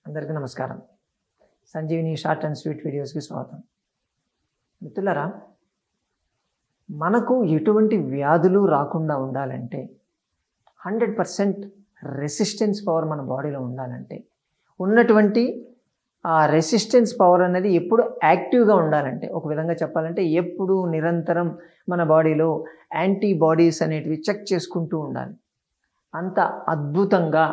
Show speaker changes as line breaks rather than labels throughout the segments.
అందరికీ నమస్కారం Sanjeevini short and sweet వీడియోస్కి స్వాగతం మిత్రులరా మనకు ఎటువంటి వ్యాధులు రాకుండా ఉండాలంటే హండ్రెడ్ పర్సెంట్ రెసిస్టెన్స్ పవర్ మన బాడీలో ఉండాలంటే ఉన్నటువంటి ఆ రెసిస్టెన్స్ పవర్ అనేది ఎప్పుడు యాక్టివ్గా ఉండాలంటే ఒక విధంగా చెప్పాలంటే ఎప్పుడు నిరంతరం మన బాడీలో యాంటీబాడీస్ అనేటివి చెక్ చేసుకుంటూ ఉండాలి అంత అద్భుతంగా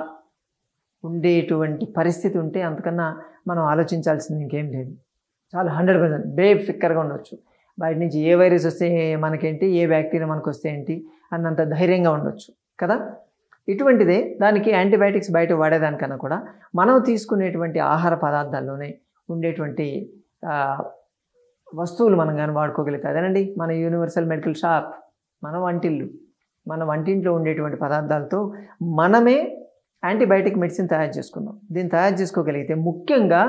ఉండేటువంటి పరిస్థితి ఉంటే అంతకన్నా మనం ఆలోచించాల్సింది ఇంకేం లేదు చాలా హండ్రెడ్ పర్సెంట్ బే ఫిక్కర్గా ఉండొచ్చు బయట నుంచి ఏ వైరస్ వస్తే మనకేంటి ఏ బ్యాక్టీరియా మనకు వస్తే ఏంటి అన్నంత ధైర్యంగా ఉండొచ్చు కదా ఇటువంటిదే దానికి యాంటీబయాటిక్స్ బయట వాడేదానికన్నా కూడా మనం తీసుకునేటువంటి ఆహార పదార్థాల్లోనే ఉండేటువంటి ఆ, వస్తువులు మనం కానీ వాడుకోగలిగితే అదేనండి మన యూనివర్సల్ మెడికల్ షాప్ మన వంటిల్లు మన వంటింట్లో ఉండేటువంటి పదార్థాలతో మనమే యాంటీబయాటిక్ మెడిసిన్ తయారు చేసుకుందాం దీన్ని తయారు చేసుకోగలిగితే ముఖ్యంగా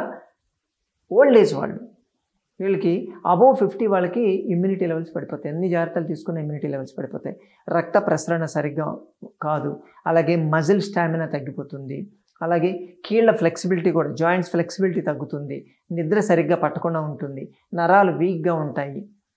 ఓల్డ్ ఏజ్ వాళ్ళు వీళ్ళకి అబోవ్ ఫిఫ్టీ వాళ్ళకి ఇమ్యూనిటీ లెవెల్స్ పడిపోతాయి ఎన్ని జాగ్రత్తలు తీసుకున్న ఇమ్యూనిటీ లెవెల్స్ పడిపోతాయి రక్త ప్రసరణ సరిగ్గా కాదు అలాగే మజిల్ స్టామినా తగ్గిపోతుంది అలాగే కీళ్ళ ఫ్లెక్సిబిలిటీ కూడా జాయింట్స్ ఫ్లెక్సిబిలిటీ తగ్గుతుంది నిద్ర సరిగ్గా పట్టకుండా ఉంటుంది నరాలు వీక్గా ఉంటాయి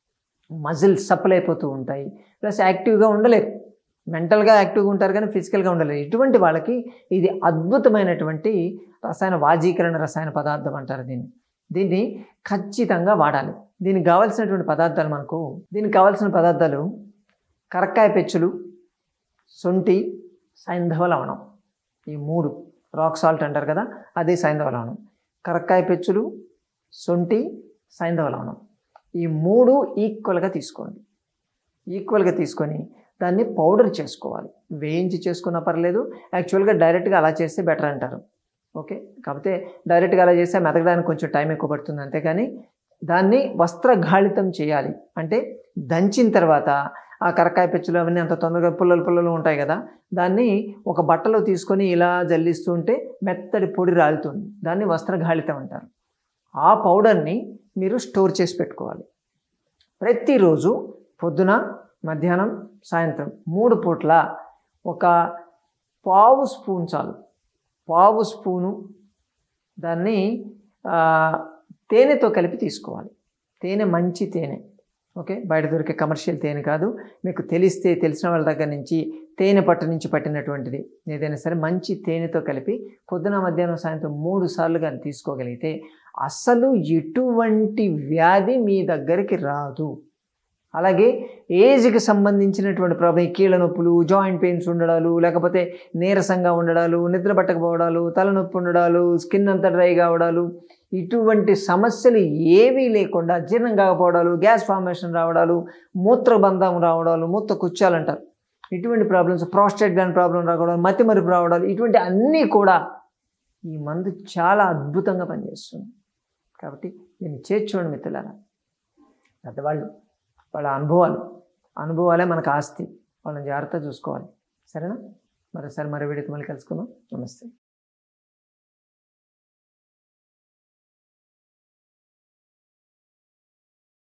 మజిల్ సప్లై అయిపోతూ ఉంటాయి ప్లస్ యాక్టివ్గా ఉండలేరు మెంటల్గా యాక్టివ్గా ఉంటారు కానీ ఫిజికల్గా ఉండలేరు ఇటువంటి వాళ్ళకి ఇది అద్భుతమైనటువంటి రసాయన వాజీకరణ రసాయన పదార్థం అంటారు దీన్ని దీన్ని ఖచ్చితంగా వాడాలి దీనికి కావాల్సినటువంటి పదార్థాలు మనకు దీనికి కావాల్సిన పదార్థాలు కరక్కాయ పెచ్చులు శొంఠి సైంధవ లవణం ఈ మూడు రాక్ సాల్ట్ అంటారు కదా అదే సైంధవ లవణం కరక్కాయ పెచ్చులు శొంఠి సైంధవ లవణం ఈ మూడు ఈక్వల్గా తీసుకోండి ఈక్వల్గా తీసుకొని దాన్ని పౌడర్ చేసుకోవాలి వేయించి చేసుకున్నా పర్లేదు యాక్చువల్గా డైరెక్ట్గా అలా చేస్తే బెటర్ అంటారు ఓకే కాకపోతే డైరెక్ట్గా అలా చేస్తే మెతకడానికి కొంచెం టైం ఎక్కువ పడుతుంది అంతేకాని దాన్ని వస్త్రగాళితం చేయాలి అంటే దంచిన తర్వాత ఆ కరకాయ పెచ్చులు అవన్నీ అంత తొందరగా పుల్లలు పుల్లలు ఉంటాయి కదా దాన్ని ఒక బట్టలో తీసుకొని ఇలా జల్లిస్తూ ఉంటే మెత్తడి పొడి రాలుతుంది దాన్ని వస్త్రగాళితం అంటారు ఆ పౌడర్ని మీరు స్టోర్ చేసి పెట్టుకోవాలి ప్రతిరోజు పొద్దున మధ్యాహ్నం సాయంత్రం మూడు పూట్ల ఒక పావు స్పూన్ చాలు పావు స్పూను దాన్ని ఆ, తేనెతో కలిపి తీసుకోవాలి తేనె మంచి తేనె ఓకే బయట దొరికే కమర్షియల్ తేనె కాదు మీకు తెలిస్తే తెలిసిన వాళ్ళ దగ్గర నుంచి తేనె పట్టు నుంచి పట్టినటువంటిది ఏదైనా సరే మంచి తేనెతో కలిపి పొద్దున మధ్యాహ్నం సాయంత్రం మూడు సార్లు కానీ తీసుకోగలిగితే అసలు ఎటువంటి వ్యాధి మీ దగ్గరికి రాదు అలాగే ఏజ్కి సంబంధించినటువంటి ప్రాబ్లం ఈ కీళ్ళ నొప్పులు జాయింట్ పెయిన్స్ ఉండడాలు లేకపోతే నీరసంగా ఉండడాలు నిద్ర పట్టకపోవడాలు తలనొప్పి ఉండడాలు స్కిన్ అంతా డ్రై కావడాలు ఇటువంటి సమస్యలు ఏవీ లేకుండా జీర్ణం కాకపోవడాలు గ్యాస్ ఫార్మేషన్ రావడాలు మూత్రబంధం రావడాలు మూత్ర కుచ్చాలు అంటారు ఇటువంటి ప్రాబ్లమ్స్ ప్రాస్టేట్ గ్లాండ్ ప్రాబ్లం రావడం మతిమరుపు రావడాలు ఇటువంటి అన్నీ కూడా ఈ మందు చాలా అద్భుతంగా పనిచేస్తుంది కాబట్టి దీన్ని చేర్చోండి మిత్రులారా పెద్దవాళ్ళు వాళ్ళ అనుభవాలు అనుభవాలే మనకు ఆస్తి వాళ్ళని జాగ్రత్తగా చూసుకోవాలి సరేనా మరోసారి మరో వీడియోతో మళ్ళీ కలుసుకుందాం నమస్తే